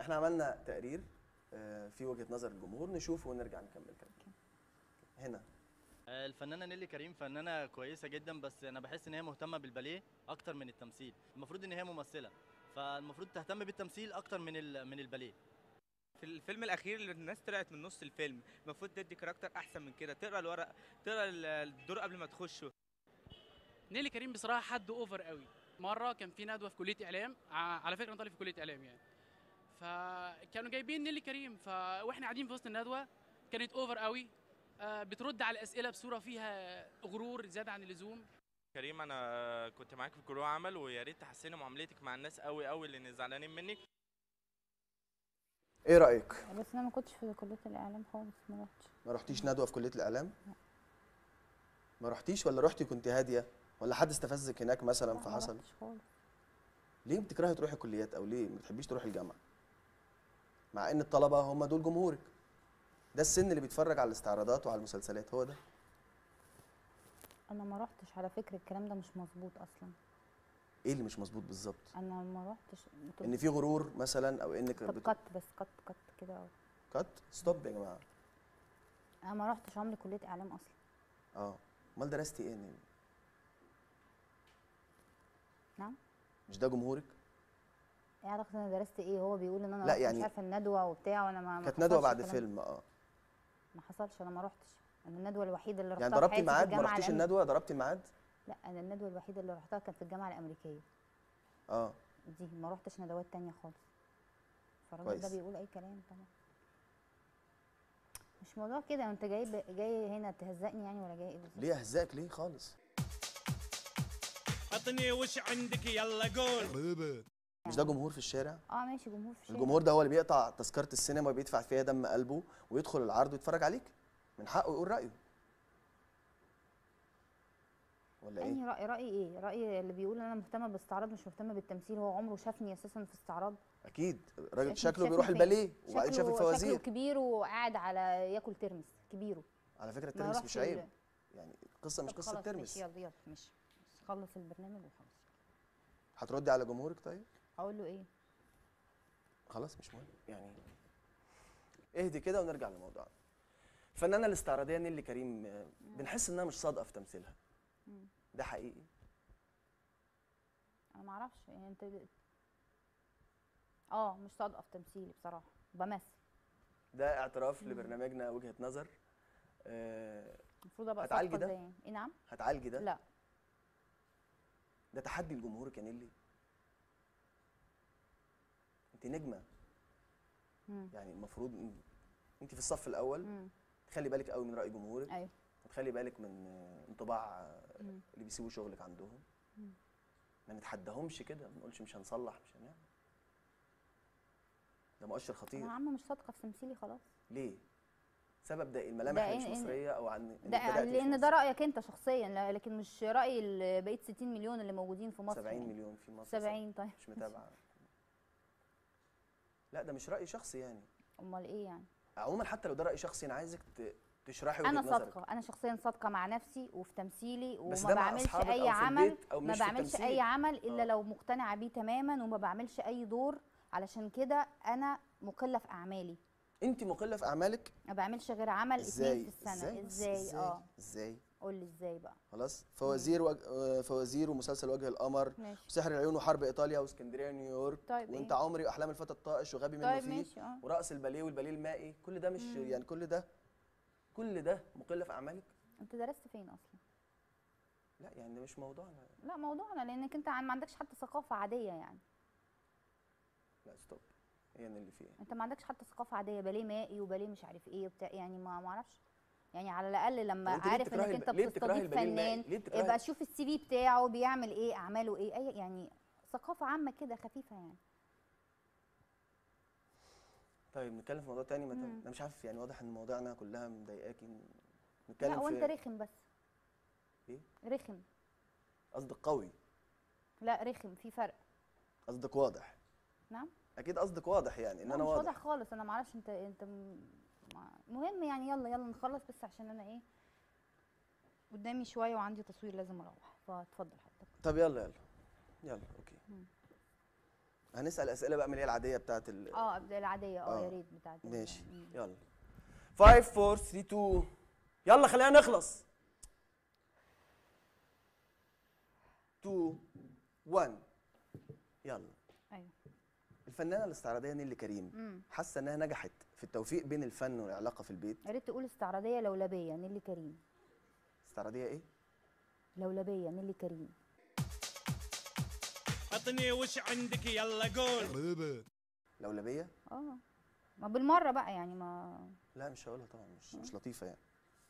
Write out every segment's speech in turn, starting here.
احنا عملنا تقرير آه، في وجهه نظر الجمهور نشوفه ونرجع نكمل كلام هنا آه، الفنانه نيلي كريم فنانه كويسه جدا بس انا بحس ان هي مهتمه بالباليه اكتر من التمثيل المفروض ان هي ممثله فالمفروض تهتم بالتمثيل اكتر من ال- من الباليه في الفيلم الاخير اللي الناس طلعت من نص الفيلم المفروض تدي كاركتر احسن من كده تقرا الورق تقرا ال- الدور قبل ما تخشه نيلي كريم بصراحه حد اوفر قوي مره كان في ندوه في كليه اعلام ع- على فكره انا طالب في كليه اعلام يعني فكانوا جايبين نيلي كريم ف... واحنا قاعدين في وسط الندوه كانت اوفر قوي آه، بترد على الاسئله بصوره فيها غرور زياده عن اللزوم كريم انا كنت معاك في جروب عمل ويا ريت تحسني معاملتك مع الناس قوي قوي اللي زعلانين منك ايه رايك بس انا ما كنتش في كليه الاعلام خالص ما رحتش ما رحتيش ندوه في كليه الاعلام ما رحتيش ولا رحتي كنت هاديه ولا حد استفزك هناك مثلا لا، ما فحصل رحتش خالص ليه بتكرهي تروحي الكليات او ليه ما بتحبيش تروحي الجامعه مع ان الطلبه هم دول جمهورك ده السن اللي بيتفرج على الاستعراضات وعلى المسلسلات هو ده انا ما رحتش على فكره الكلام ده مش مظبوط اصلا ايه اللي مش مظبوط بالظبط انا ما رحتش ان في غرور مثلا او انك طب بت... قط بس قط قط كده أهو. كات ستوب يا جماعه انا ما رحتش عمري كليه اعلام اصلا اه امال درستي ايه نيلي؟ نعم مش ده جمهورك ايه علاقه انا درست ايه هو بيقول ان انا لا رحت يعني مش عارفه الندوه وبتاع وانا ما ما كانت ندوه حصلش بعد الكلام ده. فيلم اه ما حصلش انا ما رحتش انا الندوه الوحيده اللي رحتها يعني في ضربتي حياتي في ميعاد ما الجامعة رحتيش الأمريكية. الندوه ضربتي الميعاد لا انا الندوه الوحيده اللي رحتها كانت في الجامعه الامريكيه اه دي ما رحتش ندوات تانية خالص فالراجل ده كويس. بيقول اي كلام طبعا مش موضوع كده انت جاي ب... جاي هنا تهزقني يعني ولا جاي ايه بالظبط ليه اهزاك ليه خالص عطني وش عندك يلا قول مش ده جمهور في الشارع اه ماشي جمهور في الشارع الجمهور ده هو اللي بيقطع تذكره السينما وبيدفع فيها دم قلبه ويدخل العرض ويتفرج عليك من حقه يقول رايه ولا ايه انهي راي رايي ايه رايي اللي بيقول انا مهتمه بالاستعراض مش مهتمه بالتمثيل هو عمره شافني اساسا في استعراض اكيد الراجل شافني- شكله بيروح شافني فين؟ الباليه وبعدين شاف شكله- الفوازير شكله كبير وقاعد على ياكل ترمس كبيره على فكره ما الترمس يروحش مش عيب ال- يعني القصه مش طب قصه خلاص ترمس ماشي يلا يلا ماشي خلص البرنامج وخلاص هتردي على جمهورك طيب اقول له ايه خلاص مش مهم يعني اهدي كده ونرجع لموضوعنا الفنانه الاستعراضيه نيلي كريم آه، بنحس انها مش صادقه في تمثيلها مم. ده حقيقي انا ما اعرفش يعني انت اه مش صادقه في تمثيلي بصراحه بمثل ده اعتراف لبرنامجنا وجهه نظر آه، المفروض ابقى هتعالجي صادقه ده؟ ازاي ايه نعم هتعالجي ده لا ده تحدي لجمهورك يا نيلي انت نجمه مم. يعني المفروض إن- انت في الصف الاول مم. تخلي بالك قوي من راي جمهورك ايوه وتخلي بالك من آه، انطباع آه، مم. اللي بيسيبوا شغلك عندهم مم. ما نتحداهمش كده ما نقولش مش هنصلح مش هنعمل ده مؤشر خطير انا يا عم مش صادقه في تمثيلي خلاص ليه سبب ده إيه؟ الملامح ده اللي مش إن- إن- مصريه او عن إنك ده بدأتي في لان مصر. ده رايك انت شخصيا لا- لكن مش راي ال- بقيه 60 مليون اللي موجودين في مصر 70 يعني. مليون في مصر 70 طيب مش متابعه لا ده مش راي شخصي يعني امال ايه يعني عموما حتى لو ده راي شخصي انا عايزك ت- تشرحي انا وجهه نظرك صادقه انا شخصيا صادقه مع نفسي وفي تمثيلي بس وما ده مع بعملش أصحابك اي أو في عمل البيت أو ما مش في بعملش التمثيل. اي عمل الا آه. لو مقتنعه بيه تماما وما بعملش اي دور علشان كده انا مقله في اعمالي انت مقله في اعمالك ما بعملش غير عمل ازاي اتنين في السنه بس؟ ازاي اه ازاي قول لي ازاي بقى خلاص فوازير وج... آه، فوازير ومسلسل وجه القمر ماشي وسحر العيون وحرب ايطاليا واسكندريه نيويورك طيب وانت إيه؟ عمري واحلام الفتى الطائش وغبي منه طيب فيه ماشي اه ورقص الباليه والباليه المائي كل ده مش مم. يعني كل ده كل ده مقله في اعمالك انت درست فين اصلا لا يعني ده مش موضوعنا لا موضوعنا لانك انت عن- ما عندكش حتى ثقافه عاديه يعني لا ستوب هي اللي فيها انت ما عندكش حتى ثقافه عاديه باليه مائي وباليه مش عارف ايه وبتاع يعني ما ما اعرفش يعني على الاقل لما طب انت ليه عارف بتكرهي انك الب- انت ليه بتكرهي بتستضيف الباليه المائي؟ فنان ليه بتكرهي يبقى شوف السي في بتاعه بيعمل ايه اعماله ايه اي يعني ثقافه عامه كده خفيفه يعني طيب نتكلم في موضوع تاني مثلا مم. انا مش عارف يعني واضح ان مواضيعنا كلها مضايقاكي لا نتكلم وانت في رخم بس ايه رخم قصدك قوي لا رخم في فرق قصدك واضح نعم اكيد قصدك واضح يعني ان لا انا مش واضح واضح خالص انا ما اعرفش انت انت م- ما- مهم يعني يلا يلا نخلص بس عشان انا ايه قدامي شويه وعندي تصوير لازم اروح فاتفضل حضرتك طب يلا يلا يلا اوكي مم. هنسال اسئله بقى من اللي هي العاديه بتاعت ال اه قبل العاديه اه آه. يا ريت بتاعت ال- ماشي مم. يلا 5 4 3 2 يلا خلينا نخلص 2 1 يلا ايوه الفنانه الاستعراضيه نيلي كريم امم حاسه انها نجحت في التوفيق بين الفن والعلاقه في البيت يا ريت تقول استعراضيه لولبيه نيلي كريم استعراضيه ايه لولبيه نيلي كريم عطني وش عندك يلا قول لولبيه اه ما بالمره بقى يعني ما لا مش هقولها طبعا مش مش لطيفه يعني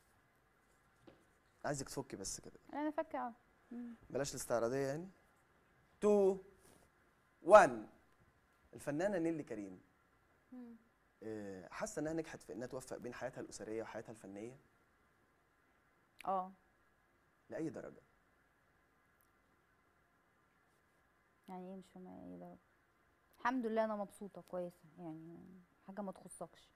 عايزك تفكي بس كده انا فاكره مم. بلاش الاستعراضيه يعني 2 1 الفنانه نيلي كريم مم. آه، حاسه انها نجحت في انها توفق بين حياتها الاسريه وحياتها الفنيه اه لاي درجه يعني ايه مش فاهمه ايه درجه الحمد لله انا مبسوطه كويسه يعني حاجه ما تخصكش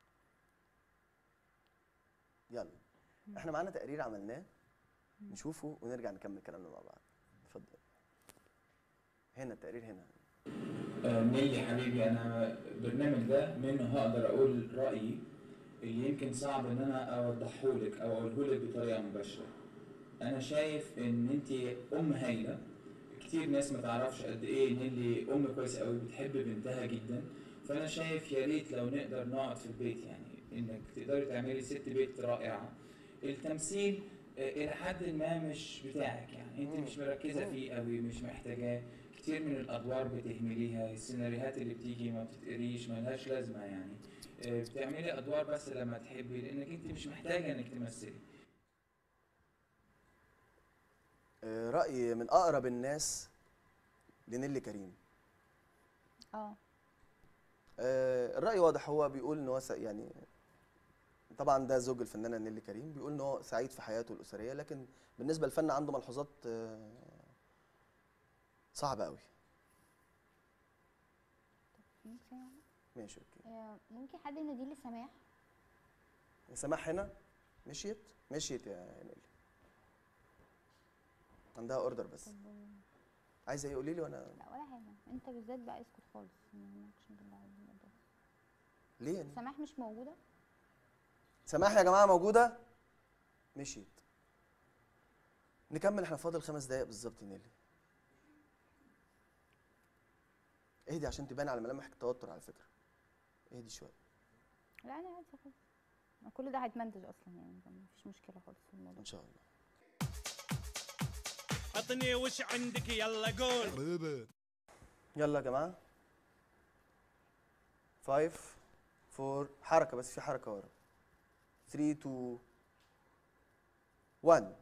يلا احنا معانا تقرير عملناه نشوفه ونرجع نكمل كلامنا مع بعض اتفضل هنا التقرير هنا آه، نيلي حبيبي انا البرنامج ده منه هقدر اقول رايي اللي يمكن صعب ان انا اوضحه لك او اقوله لك بطريقه مباشره انا شايف ان انت ام هايله كتير ناس ما تعرفش قد ايه نيلي ام كويسه قوي بتحب بنتها جدا فانا شايف يا ريت لو نقدر نقعد في البيت يعني انك تقدري تعملي ست بيت رائعه التمثيل آه، الى حد ما مش بتاعك يعني انت مش مركزه فيه قوي مش محتاجاه كتير من الادوار بتهمليها السيناريوهات اللي بتيجي ما بتتقريش ملهاش لازمه يعني آه، بتعملي ادوار بس لما تحبي لانك انت مش محتاجه انك تمثلي آه، راي من اقرب الناس لنيلي كريم اه آه، الراي واضح هو بيقول ان هو س- يعني طبعا ده زوج الفنانه نيلي كريم بيقول ان هو سعيد في حياته الاسريه لكن بالنسبه للفن عنده ملحوظات آه، صعبه قوي ممكن ماشي اوكي آه، ممكن حد ينادي لي سماح سماح هنا مشيت مشيت يا نيلي عندها اوردر بس طب عايزه ايه قولي لي وانا لا ولا حاجه انت بالذات بقى اسكت خالص ما- اقسم بالله العظيم ما أقدر. ليه يعني؟ سماح مش موجوده سماح يا جماعه موجوده مشيت نكمل احنا فاضل خمس دقايق بالظبط يا نيلي اهدي عشان تبان على ملامحك التوتر على فكره اهدي شويه لا انا عادي خالص ما كل ده هيتمنتج اصلا يعني مفيش مشكله خالص في الموضوع ان شاء الله عطني وش عندك يلا قول يلا يا جماعه 5 4 حركه بس في حركه ورا 3 2 1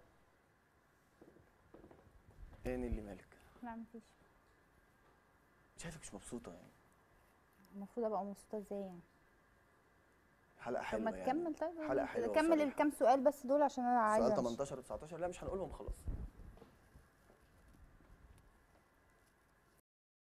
ايه اللي مالك لا مفيش شايفك مش مبسوطه يعني المفروض ابقى مبسوطه ازاي يعني حلقه طب حلوه ما يعني. تكمل طيب حلقه حلوه كمل وصريحة. الكام سؤال بس دول عشان انا عايزه سؤال أمشي. 18 و 19 لا مش هنقولهم خلاص